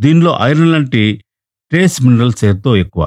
దీనిలో ఐరన్ లాంటి trace minerals ఎంతో ఎక్కువ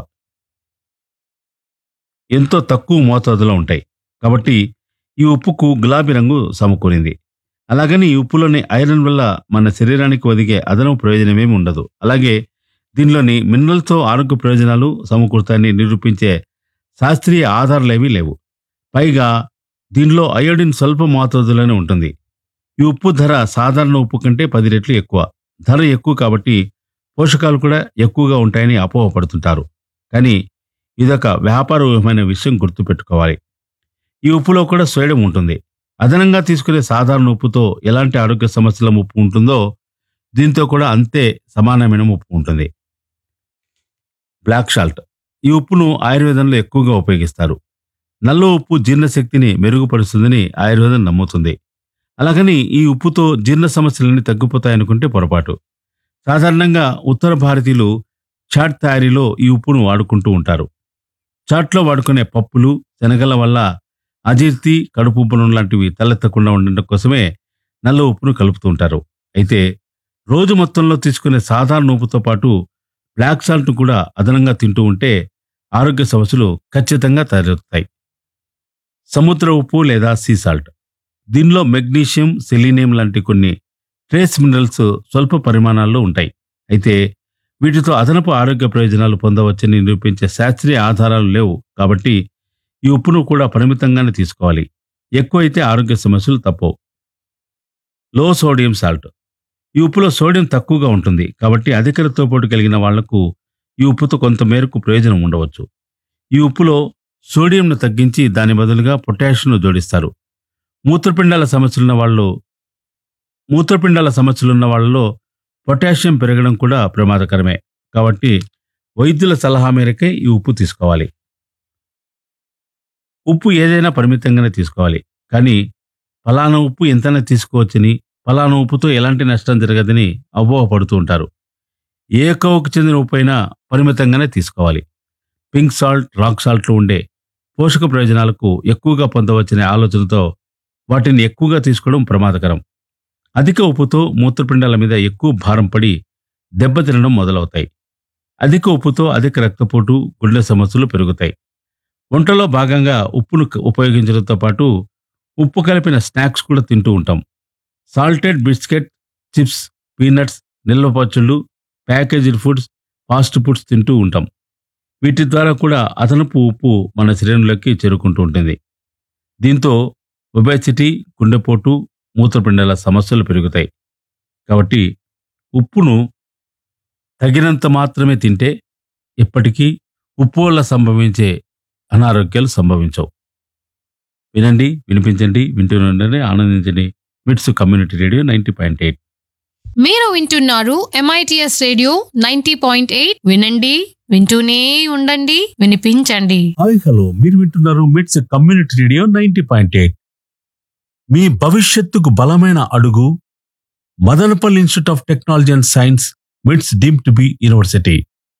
ఎంతో తక్కువ మోతాదులో ఉంటాయి కాబట్టి ఈ ఉప్పుకు గులాబీ రంగు సమకూరింది అలాగని ఈ ఉప్పులోని ఐరన్ వల్ల మన శరీరానికి ఒదిగే అదనపు ప్రయోజనమేమి ఉండదు అలాగే దీనిలోని మినరల్స్తో ఆరోగ్య ప్రయోజనాలు సమకూరుతాయని నిరూపించే శాస్త్రీయ ఆధారాలేవీ లేవు పైగా దీనిలో అయోడిన్ స్వల్ప మోతాదులోనే ఉంటుంది ఈ ఉప్పు ధర సాధారణ ఉప్పు కంటే పది రెట్లు ఎక్కువ ధర ఎక్కువ కాబట్టి పోషకాలు కూడా ఎక్కువగా ఉంటాయని అపోహపడుతుంటారు కానీ ఇదొక వ్యాపార వ్యూహమైన విషయం గుర్తుపెట్టుకోవాలి ఈ ఉప్పులో కూడా సోయడం ఉంటుంది అదనంగా తీసుకునే సాధారణ ఉప్పుతో ఎలాంటి ఆరోగ్య సమస్యల ముప్పు ఉంటుందో దీంతో కూడా అంతే సమానమైన ముప్పు ఉంటుంది బ్లాక్ సాల్ట్ ఈ ఉప్పును ఆయుర్వేదంలో ఎక్కువగా ఉపయోగిస్తారు నల్ల ఉప్పు జీర్ణశక్తిని మెరుగుపరుస్తుందని ఆయుర్వేదం నమ్ముతుంది అలాగని ఈ ఉప్పుతో జీర్ణ సమస్యలన్నీ తగ్గిపోతాయనుకుంటే పొరపాటు సాధారణంగా ఉత్తర భారతీయులు చాట్ తయారీలో ఈ ఉప్పును వాడుకుంటూ ఉంటారు చాట్లో వాడుకునే పప్పులు శనగల వల్ల అజీర్తి కడుపు ఉబ్బరం లాంటివి తలెత్తకుండా ఉండడం కోసమే నల్ల ఉప్పును కలుపుతూ ఉంటారు అయితే రోజు మొత్తంలో తీసుకునే సాధారణ ఉప్పుతో పాటు బ్లాక్ సాల్ట్ కూడా అదనంగా తింటూ ఉంటే ఆరోగ్య సమస్యలు ఖచ్చితంగా తలెత్తుతాయి సముద్ర ఉప్పు లేదా సీ సాల్ట్ దీనిలో మెగ్నీషియం సెలీనియం లాంటి కొన్ని ట్రేస్ మినరల్స్ స్వల్ప పరిమాణాల్లో ఉంటాయి అయితే వీటితో అదనపు ఆరోగ్య ప్రయోజనాలు పొందవచ్చని నిరూపించే శాస్త్రీయ ఆధారాలు లేవు కాబట్టి ఈ ఉప్పును కూడా పరిమితంగానే తీసుకోవాలి ఎక్కువైతే ఆరోగ్య సమస్యలు తప్పవు లో సోడియం సాల్ట్ ఈ ఉప్పులో సోడియం తక్కువగా ఉంటుంది కాబట్టి అధిక రక్తపోటు కలిగిన వాళ్లకు ఈ ఉప్పుతో కొంత మేరకు ప్రయోజనం ఉండవచ్చు ఈ ఉప్పులో సోడియంను తగ్గించి దాని బదులుగా పొటాషియంను జోడిస్తారు మూత్రపిండాల సమస్యలున్న వాళ్ళు మూత్రపిండాల సమస్యలున్న వాళ్ళలో పొటాషియం పెరగడం కూడా ప్రమాదకరమే కాబట్టి వైద్యుల సలహా మేరకే ఈ ఉప్పు తీసుకోవాలి ఉప్పు ఏదైనా పరిమితంగానే తీసుకోవాలి కానీ ఫలానా ఉప్పు ఎంతైనా తీసుకోవచ్చని ఫలానా ఉప్పుతో ఎలాంటి నష్టం జరగదని అపోహపడుతూ ఉంటారు ఏ కోవకు చెందిన ఉప్పు అయినా పరిమితంగానే తీసుకోవాలి పింక్ సాల్ట్ రాక్ సాల్ట్లో ఉండే పోషక ప్రయోజనాలకు ఎక్కువగా పొందవచ్చనే ఆలోచనతో వాటిని ఎక్కువగా తీసుకోవడం ప్రమాదకరం అధిక ఉప్పుతో మూత్రపిండాల మీద ఎక్కువ భారం పడి దెబ్బతినడం మొదలవుతాయి అధిక ఉప్పుతో అధిక రక్తపోటు గుండె సమస్యలు పెరుగుతాయి వంటలో భాగంగా ఉప్పును క- ఉపయోగించడంతో పాటు ఉప్పు కలిపిన స్నాక్స్ కూడా తింటూ ఉంటాం సాల్టెడ్ బిస్కెట్ చిప్స్ పీనట్స్ నిల్వ పచ్చళ్ళు ప్యాకేజ్డ్ ఫుడ్స్ ఫాస్ట్ ఫుడ్స్ తింటూ ఉంటాం వీటి ద్వారా కూడా అదనపు ఉప్పు మన శరీరంలోకి చేరుకుంటూ ఉంటుంది దీంతో ఒబేసిటీ గుండెపోటు మూత్రపిండాల సమస్యలు పెరుగుతాయి కాబట్టి ఉప్పును తగినంత మాత్రమే తింటే ఎప్పటికీ ఉప్పు వల్ల సంభవించే అనారోగ్యాలు సంభవించవు వినండి వినిపించండి వింటూనే ఆనందించండి MITS community radio ninety point eight మీరు వింటున్నారు MITS radio ninety point eight వినండి వింటూనే ఉండండి వినిపించండి హాయ్ హలో మీరు వింటున్నారు MITS community radio ninety point eight మీ భవిష్యత్తుకు బలమైన అడుగు Madanapalle institute of technology and science MITS deemed to be university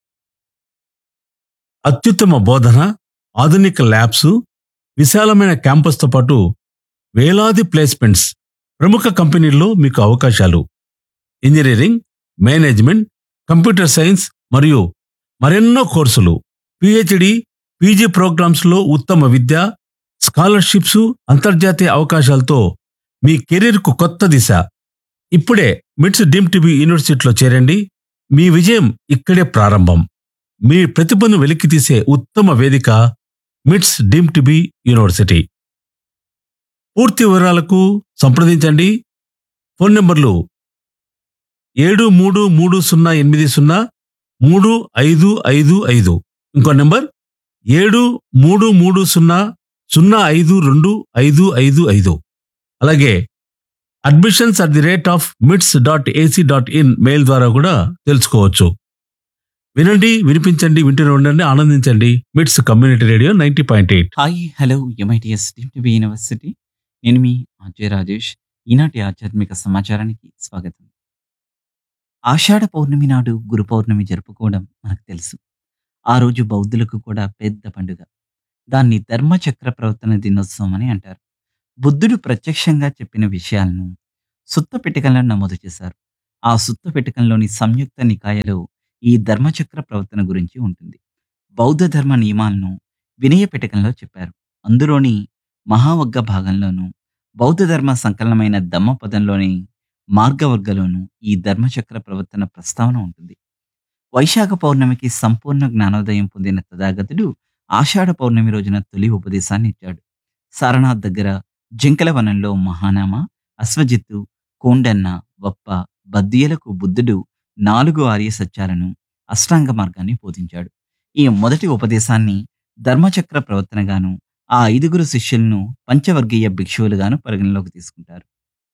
అత్యుత్తమ బోధన ఆధునిక ల్యాబ్స్ విశాలమైన క్యాంపస్తో పాటు వేలాది ప్లేస్మెంట్స్ ప్రముఖ కంపెనీల్లో మీకు అవకాశాలు ఇంజనీరింగ్ మేనేజ్మెంట్ కంప్యూటర్ సైన్స్ మరియు మరెన్నో కోర్సులు పిహెచ్డి పీజీ ప్రోగ్రామ్స్లో ఉత్తమ విద్య స్కాలర్షిప్స్ అంతర్జాతీయ అవకాశాలతో మీ కెరీర్కు కొత్త దిశ ఇప్పుడే మిట్స్ డీమ్ టీబీ యూనివర్సిటీలో చేరండి మీ విజయం ఇక్కడే ప్రారంభం మీ ప్రతిభను వెలికితీసే ఉత్తమ వేదిక మిట్స్ డీమ్ టీబీ యూనివర్సిటీ పూర్తి వివరాలకు సంప్రదించండి ఫోన్ నంబర్లు ఏడు మూడు మూడు సున్నా ఎనిమిది సున్నా మూడు ఐదు ఐదు ఐదు ఇంకో నెంబర్ ఏడు మూడు మూడు సున్నా సున్నా ఐదు రెండు ఐదు ఐదు ఐదు అలాగే admissions at the rate of MITS dot AC dot in mail ద్వారా కూడా తెలుసుకోవచ్చు వినండి వినిపించండి వింటూనే ఉండండి ఆనందించండి MITS community radio ninety point eight hi hello MITS TB university నేను మీ అజయ్ రాజేష్ ఈనాటి ఆధ్యాత్మిక సమాచారానికి స్వాగతం ఆషాఢ పౌర్ణమి నాడు గురు పౌర్ణమి జరుపుకోవడం మనకు తెలుసు ఆ రోజు బౌద్ధులకు కూడా పెద్ద పండుగ దాన్ని ధర్మచక్ర ప్రవర్తన దినోత్సవం అని అంటారు బుద్ధుడు ప్రత్యక్షంగా చెప్పిన విషయాలను సుత్త పిటికలను నమోదు చేశారు ఆ సుత్త పెటకంలోని సంయుక్త నికాయలో ఈ ధర్మచక్ర ప్రవర్తన గురించి ఉంటుంది బౌద్ధ ధర్మ నియమాలను వినయ పెటకంలో చెప్పారు అందులోని మహావగ్గ భాగంలోను బౌద్ధ ధర్మ సంకలనమైన దమ్మపదంలోని మార్గవర్గలోను ఈ ధర్మచక్ర ప్రవర్తన ప్రస్తావన ఉంటుంది వైశాఖ పౌర్ణమికి సంపూర్ణ జ్ఞానోదయం పొందిన తథాగతుడు ఆషాఢ పౌర్ణమి రోజున తొలి ఉపదేశాన్ని ఇచ్చాడు సారనాథ్ దగ్గర జింకల వనంలో మహానామ అశ్వజిత్తు కోండన్న వప్ప బద్దియలకు బుద్ధుడు నాలుగు ఆర్య సత్యాలను అష్టాంగ మార్గాన్ని బోధించాడు ఈ మొదటి ఉపదేశాన్ని ధర్మచక్ర ప్రవర్తనగాను ఆ ఐదుగురు శిష్యులను పంచవర్గీయ భిక్షువులుగాను పరిగణలోకి తీసుకుంటారు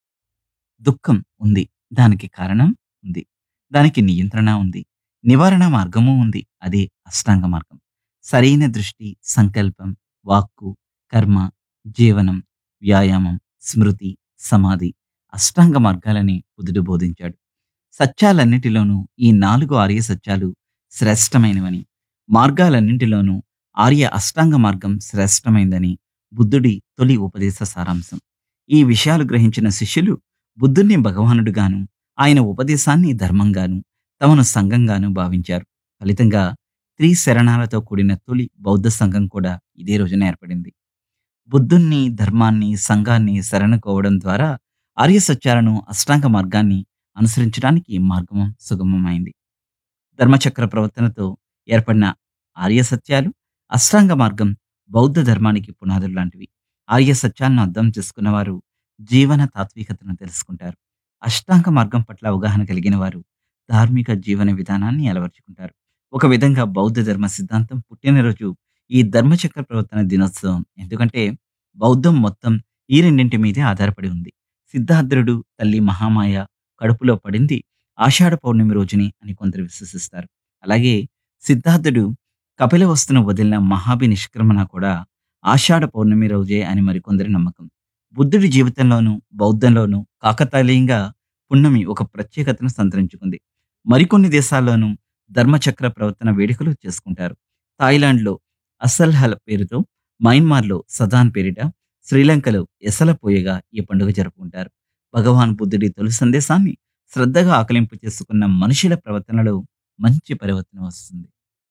దుఃఖం ఉంది దానికి కారణం ఉంది దానికి నియంత్రణ ఉంది నివారణ మార్గము ఉంది అదే అష్టాంగ మార్గం సరైన దృష్టి సంకల్పం వాక్కు కర్మ జీవనం వ్యాయామం స్మృతి సమాధి అష్టాంగ మార్గాలని బుద్ధుడు బోధించాడు సత్యాలన్నిటిలోనూ ఈ నాలుగు ఆర్య సత్యాలు శ్రేష్టమైనవని మార్గాలన్నింటిలోనూ ఆర్య అష్టాంగ మార్గం శ్రేష్టమైందని బుద్ధుడి తొలి ఉపదేశ సారాంశం ఈ విషయాలు గ్రహించిన శిష్యులు బుద్ధుణ్ణి భగవానుడుగాను ఆయన ఉపదేశాన్ని ధర్మంగాను తమను సంఘంగాను భావించారు ఫలితంగా త్రిశరణాలతో కూడిన తొలి బౌద్ధ సంఘం కూడా ఇదే రోజున ఏర్పడింది బుద్ధుణ్ణి ధర్మాన్ని సంఘాన్ని శరణుకోవడం ద్వారా ఆర్య సత్యాలను అష్టాంగ మార్గాన్ని అనుసరించడానికి మార్గం సుగమమైంది ధర్మచక్ర ప్రవర్తనతో ఏర్పడిన ఆర్య సత్యాలు అష్టాంగ మార్గం బౌద్ధ ధర్మానికి పునాదులు లాంటివి ఆర్య సత్యాలను అర్థం చేసుకున్న వారు జీవన తాత్వికతను తెలుసుకుంటారు అష్టాంగ మార్గం పట్ల అవగాహన కలిగిన వారు ధార్మిక జీవన విధానాన్ని అలవర్చుకుంటారు ఒక విధంగా బౌద్ధ ధర్మ సిద్ధాంతం పుట్టినరోజు ఈ ధర్మచక్ర ప్రవర్తన దినోత్సవం ఎందుకంటే బౌద్ధం మొత్తం ఈ రెండింటి మీదే ఆధారపడి ఉంది సిద్ధార్థుడు తల్లి మహామాయ కడుపులో పడింది ఆషాఢ పౌర్ణమి రోజుని అని కొందరు విశ్వసిస్తారు అలాగే సిద్ధార్థుడు కపిలవస్తును వదిలిన మహాభి నిష్క్రమణ కూడా ఆషాఢ పౌర్ణమి రోజే అని మరికొందరి నమ్మకం బుద్ధుడి జీవితంలోనూ బౌద్ధంలోనూ కాకతాళీయంగా పున్నమి ఒక ప్రత్యేకతను సంతరించుకుంది మరికొన్ని దేశాల్లోనూ ధర్మచక్ర ప్రవర్తన వేడుకలు చేసుకుంటారు థాయిలాండ్లో అసల్హల్ పేరుతో మయన్మార్లో సదాన్ పేరిట శ్రీలంకలో ఎసలపోయగా ఈ పండుగ జరుపుకుంటారు భగవాన్ బుద్ధుడి తొలి సందేశాన్ని శ్రద్ధగా ఆకలింపు చేసుకున్న మనుషుల ప్రవర్తనలో మంచి పరివర్తన వస్తుంది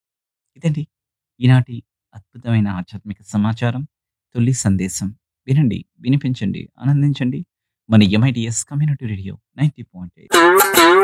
ఇదండి ఈనాటి అద్భుతమైన ఆధ్యాత్మిక సమాచారం తొలి సందేశం వినండి వినిపించండి ఆనందించండి మన MITS community radio ninety point